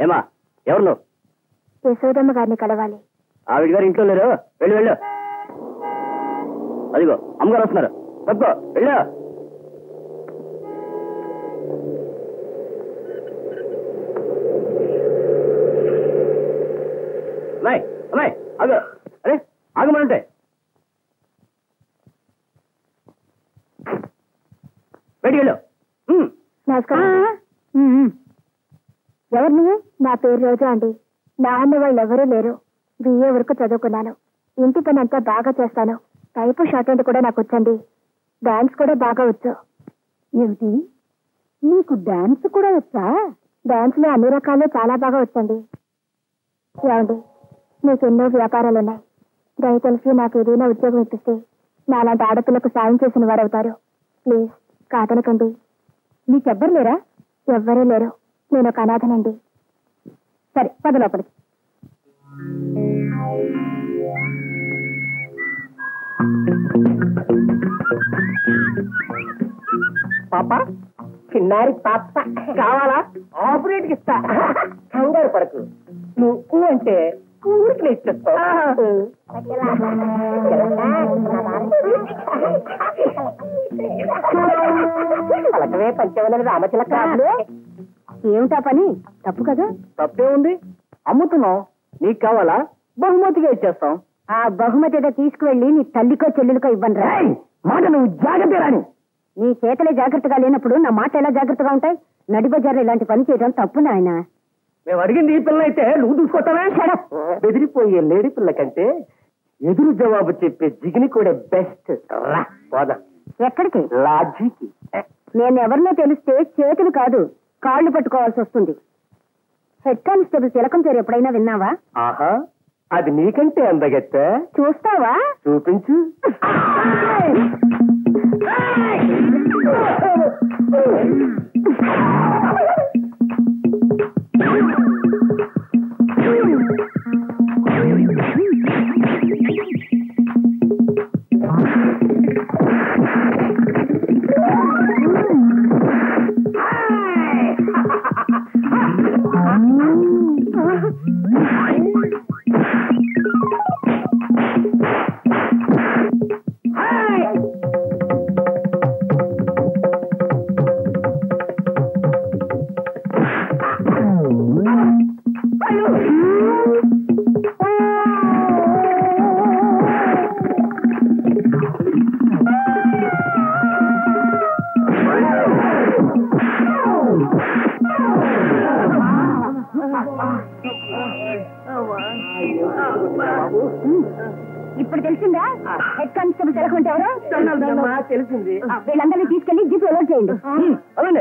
ఏమా ఎవరు నువ్వు యశోదమ్మ గారిని కలవాలి ఆవిడ గారు ఇంట్లో లేరు వెళ్ళు వెళ్ళు అదిగో అమ్మగారు వస్తున్నారు తప్పుకో వెళ్ళు అమ్మాయి అమ్మాయి ఆగు అరే ఆగమనంటే బయటికి వెళ్ళు ఉమ్. నమస్కారం ఎవరు నువ్వు నా పేరు రోజా అండి నా అన్న వాళ్ళు ఎవరూ లేరు బిఏ వరకు చదువుకున్నాను ఇంటి పని అంతా బాగా చేస్తాను టైపు షార్ట్ హ్యాండ్ కూడా నాకు వచ్చండి డాన్స్ కూడా బాగా వచ్చు ఏమిటి నీకు డాన్స్ కూడా వచ్చా డాన్స్ లో అన్ని రకాలు చాలా బాగా వచ్చండి ఏమండి మీకు ఎన్నో వ్యాపారాలు ఉన్నాయి దయతలిసి నాకు ఏదైనా ఉద్యోగం ఇప్పిస్తే నాలాంటి ఆడపిల్లకు సాయం చేసిన వారు అవుతారు ప్లీజ్ కాదనకండి మీకెవ్వరు లేరా ఎవ్వరూ లేరు నేను ఒక అనాథనండి సరే పద లోపలికి పాప చిన్నారి పాప కావాలా ఆపరేట్ ఇస్తా కంగారు పడకు నువ్వు అంటే ఊరికి ఇచ్చేస్తావు పలకవే పంచవన రామచిలక ఏమిటా పని తప్పు కదా తప్పే ఉంది అమ్ముతున్నాం నీకు కావాలా బహుమతిగా ఇచ్చేస్తాం ఆ బహుమతి ఏదో తీసుకువెళ్ళి నీ తల్లికో చెల్లెలికో ఇవ్వను రా మాట నువ్వు జాగ్రత్త రాని నీ చేతలే జాగ్రత్తగా లేనప్పుడు నా మాట ఎలా జాగ్రత్తగా ఉంటాయి నడి బజార్లో ఇలాంటి పని చేయడం తప్పు నాయన మేము అడిగింది ఈ పిల్ల అయితే నువ్వు చూసుకుంటావా బెదిరిపోయే లేడీ పిల్ల కంటే ఎదురు జవాబు చెప్పే జిగిని కూడా బెస్ట్ రా పోదాం ఎక్కడికి లాజీకి నేను ఎవరినో తెలిస్తే చేతులు కాదు కాళ్ళు పట్టుకోవాల్సి వస్తుంది హెడ్ కానిస్టేబుల్ తిలకం పేరు ఎప్పుడైనా విన్నావా ఆహా అది నీకంటే అందగత్త చూస్తావా చూపించు ఇప్పుడు తెలిసిందా హెడ్ కానిస్టేబుల్ తిలకం అంటే ఎవరు తెలిసింది ఆ, వీళ్ళందరినీ తీసుకెళ్లి జీప్ అలర్ట్ చేయండి అదండి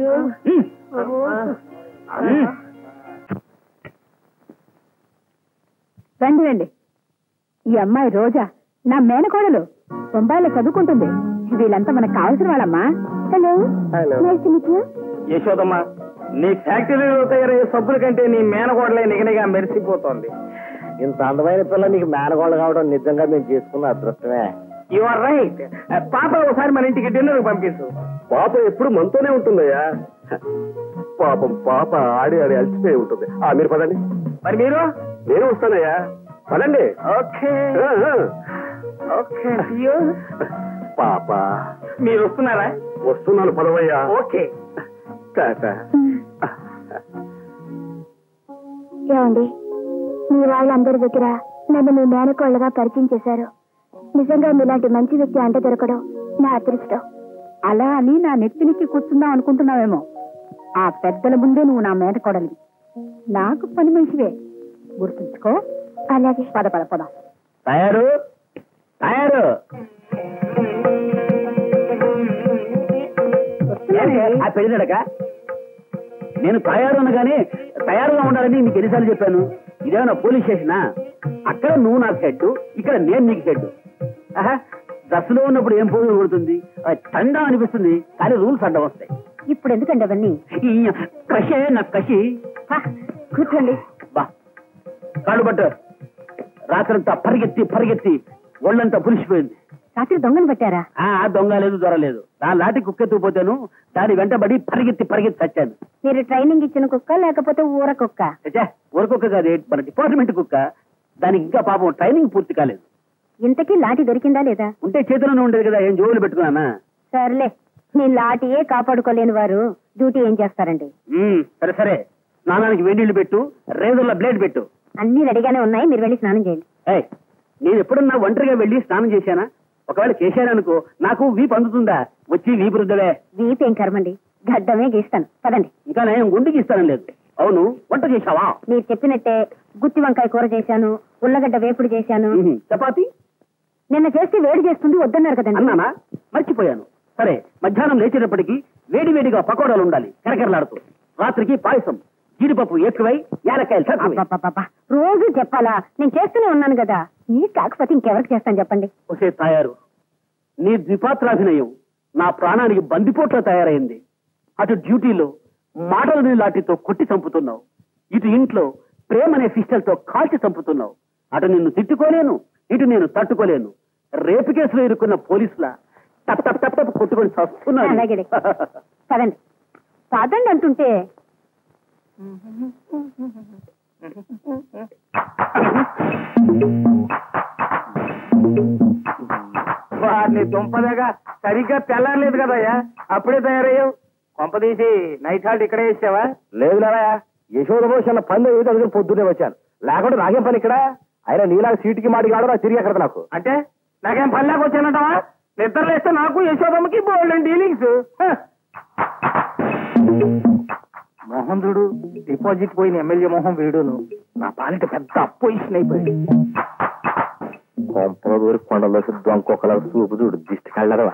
రండి రండి ఈ అమ్మాయి రోజా నా మేనకోడలు బొంబాయిలో చదువుకుంటుంది వీళ్ళంతా మనకు కావాల్సిన వాళ్ళమ్మా hello Hello. Nice meet you Yashodamma నీ ఫ్యాక్టరీలో తయారయ్యే సబ్బుల కంటే నీ మేనగోడలే నిగనిగా మెరిసిపోతోంది ఇంత అందమైన పిల్ల నీకు మేనగోళ్ళు కావడం నిజంగా మేము చేసుకున్న అదృష్టమే యు ఆర్ రైట్ పాప ఒకసారి మన ఇంటికి డిన్నర్ పంపించు పాప ఎప్పుడు మనతోనే ఉంటుందయ్యా పాపం పాప ఆడి ఆడి అలసిపోయి ఉంటుంది ఆ మీరు పదండి మరి మీరు నేను వస్తానయ్యా పదండి ఓకే ఆ, ఆ. ఓకే పాప మీరు వస్తున్నారా వస్తున్నాను పదవయ్యా ఓకే టాటా ఏమండి మీ వాళ్ళందరి దగ్గర నన్ను మీ మేనకోళ్ళగా పరిచయం చేశారు నిజంగా మీలాంటి మంచి వ్యక్తి అంట దొరకడం నా అదృష్టం అలా అని నా నెత్తినికి కూర్చుందాం అనుకుంటున్నావేమో ఆ పెద్దల ముందే నువ్వు నా మేనకోడలి నాకు పని మనిషివే గుర్తుంచుకో అలాగే పద పద పద తయారు తయారు ఆ పెళ్ళినడక నేను తయారు అనగానే తయారుగా ఉండాలని నీకు ఎన్నిసార్లు చెప్పాను ఇదేమన్నా పోలీస్ స్టేషనా అక్కడ నువ్వు నాకు హెడ్ ఇక్కడ నేను నీకు హెడ్ ఆహా దశలో ఉన్నప్పుడు ఏం పోదు కొడుతుంది తండా అనిపిస్తుంది కానీ రూల్స్ అడ్డం వస్తాయి ఇప్పుడు ఎందుకండి అవన్నీ ఈ కషే నా కషి హ, కూర్చోండి బా కాళ్ళు పట్టు రాత్రంతా పరిగెత్తి పరిగెత్తి ఒళ్ళంతా పులిసిపోయింది రాత్రి దొంగలు పెట్టారా ఆ దొంగ లేదు దొరలేదు నా లాటి కుక్కెత్తుకుపోతాను దాని వెంటబడి పరిగెత్తి పరిగెత్తి చచ్చాను మీరు ట్రైనింగ్ ఇచ్చిన కుక్క లేకపోతే ఊర కుక్క చచ్చా ఊరకుక్క కాదు మన డిపార్ట్మెంట్ కుక్క దానికి ఇంకా పాపం ట్రైనింగ్ పూర్తి కాలేదు ఇంతకీ లాఠీ దొరికిందా లేదా ఉంటే చేతిలోనే ఉండేది కదా ఏం జోబులు పెట్టుకున్నానా సర్లే మీ లాఠీయే కాపాడుకోలేని వారు డ్యూటీ ఏం చేస్తారండి ఉమ్, సరే సరే స్నానానికి వేడిళ్ళు పెట్టు రేజర్ల బ్లేడ్ పెట్టు అన్ని రెడీగానే ఉన్నాయి మీరు వెళ్ళి స్నానం చేయండి ఏయ్ నేను ఎప్పుడన్నా ఒంటరిగా వెళ్ళి స్నానం చేశానా ఒకవేళ చేశాననుకో నాకు వీపు అందుతుందా వచ్చి వీపు రుద్దవే వీపేం కర్మండి గడ్డమే గీస్తాను పదండి ఇంకా నేను గుండెకి ఇస్తాను లేదు అవును వంట చేశావా మీరు చెప్పినట్టే గుత్తి వంకాయ కూర చేశాను ఉల్లగడ్డ వేపుడు చేశాను ఉహు, చపాతి నిన్న చేస్తే వేడి చేస్తుంది వద్దన్నారు కదండి అన్నానా మర్చిపోయాను సరే మధ్యాహ్నం లేచేటప్పటికి వేడి వేడిగా పకోడాలు ఉండాలి కరకరలాడుతూ రాత్రికి పాయసం జీడిపప్పు ఎక్కువై యాలక్కాయలు తక్కువై అబ్బబ్బబ్బబ్బా. రోజు చెప్పాలా నేను చేస్తూనే ఉన్నాను కదా మీ కాకపోతే ఇంకెవరికి చేస్తాను చెప్పండి ఒసే తాయారు నీ ద్విపాత్రాభినయం నా ప్రాణానికి బందిపోట్ల తయారైంది అటు డ్యూటీలో మాటలని లాటితో కొట్టి చంపుతున్నావు ఇటు ఇంట్లో ప్రేమ అనే సిస్టర్తో కాల్చి చంపుతున్నావు అటు నిన్ను తిట్టుకోలేను ఇటు నేను తట్టుకోలేను రేపు కేసులో ఇరుక్కున్న పోలీసులా టప్ టప్ టప్ టప్ కొట్టుకొని చస్తున్నాను అలాగే. పదండి పదండి అంటుంటే వారిని దుంపదగా సరిగ్గా తెల్లారలేదు కదయ్యా అప్పుడే తయారయ్యావు కొంప తీసి నైట్ హాల్ట్ ఇక్కడే ఇచ్చావా లేదు లేరా యశోద భూషణ పని ఏదో అడిగిన పొద్దునే వచ్చాను లేకుంటే నాకేం పని ఇక్కడ అయినా నీలా సీటుకి మాడి కాడు నాకు తిరిగి అక్కడ నాకు అంటే నాకేం పని లేక వచ్చానంటావా నిద్ర లేస్తే నాకు యశోదమ్మకి బోల్డ్ డీలింగ్స్ మోహన్ చూడు డిపాజిట్ పోయిన ఎమ్మెల్యే మోహన్ వీడును నా పాలిట పెద్ద అపోజిషన్ అయిపోయింది కొంపల దూరి కొండలోకి దొంకొకల సూపు చూడు దిష్టి కళ్ళరవా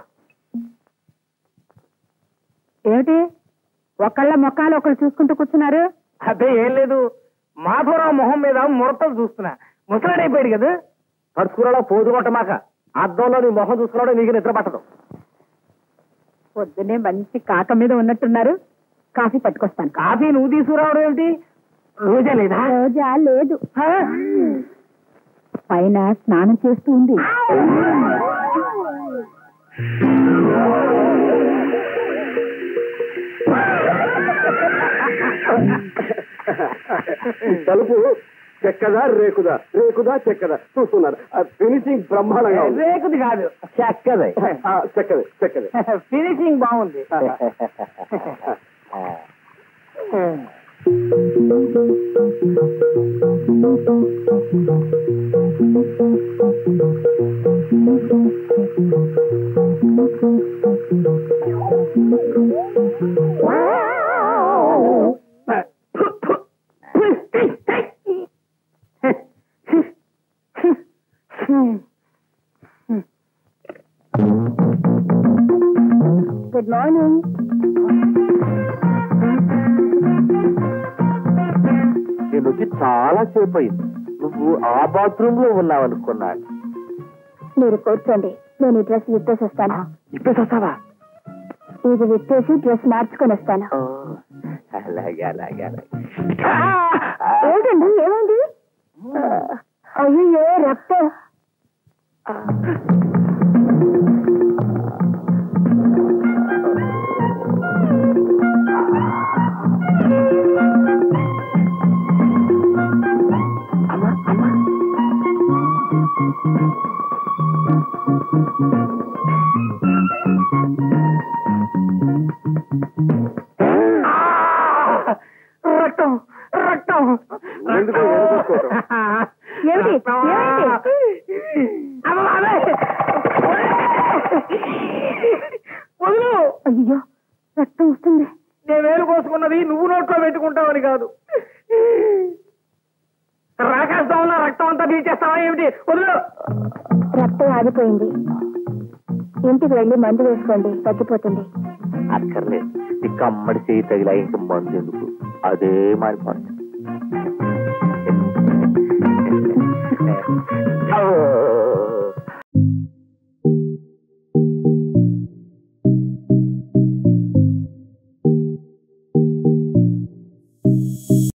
ఏమిటి ఒకళ్ళ మొక్కలు ఒకళ్ళు చూసుకుంటూ కూర్చున్నారు అదే ఏం లేదు మాధవరావు మొహం మీద ముడతలు చూస్తున్నా ముసలాడైపోయాడు కదా పడుచుకురాలో పోదు కొట్టమాక అద్దంలో నీ మొహం చూసుకున్నాడో నీకు నిద్ర పట్టదు పొద్దునే మంచి కాక మీద ఉన్నట్టున్నారు కాఫీ పట్టుకొస్తాను కాఫీ నువ్వు తీసుకురావడం ఏమిటి రోజా లేదా రోజా లేదు పైన స్నానం చేస్తూ ఉంది తలుపు చెక్కదా రేకుదా రేకుదా చెక్కదా చూస్తున్నారు ఫినిషింగ్ బ్రహ్మాండంగా ఉంది రేకుది కాదు చెక్కదే ఆ, చెక్కది చెక్కది ఫినిషింగ్ బాగుంది గుడ్ మార్నింగ్ నేను వచ్చి చాలా సేపు అయింది నువ్వు ఆ బాత్రూమ్ లో ఉన్నావు అనుకున్నాను మీరు కూర్చోండి నేను ఈ డ్రెస్ విప్పేసి వస్తాను ఇప్పేసి వస్తావా ఇది విప్పేసి డ్రెస్ మార్చుకొని వస్తాను ఓ, అలాగే అలాగే అలాగే ఏంటండి ఏమైంది అయ్యో రక్తం రక్తం రక్తం ఎందుకు ఎందుకు చూసుకోవటం? ఏమిటి? ఏమైంది? వదులు అయ్యో రక్తం వస్తుంది నేను వేలు కోసుకున్నది నువ్వు నోట్లో పెట్టుకుంటావని కాదు రాకేస్తావున్నా రక్తం అంతా పీల్చేస్తావా ఏమిటి వదులు రక్తం ఆగిపోయింది ఇంటికి వెళ్ళి మందు వేసుకోండి తగ్గిపోతుంది అక్కర్లేదు ఈ కమ్మడి చేయి తగిలా ఇంక మందు ఎందుకు అదే మారిపోతుంది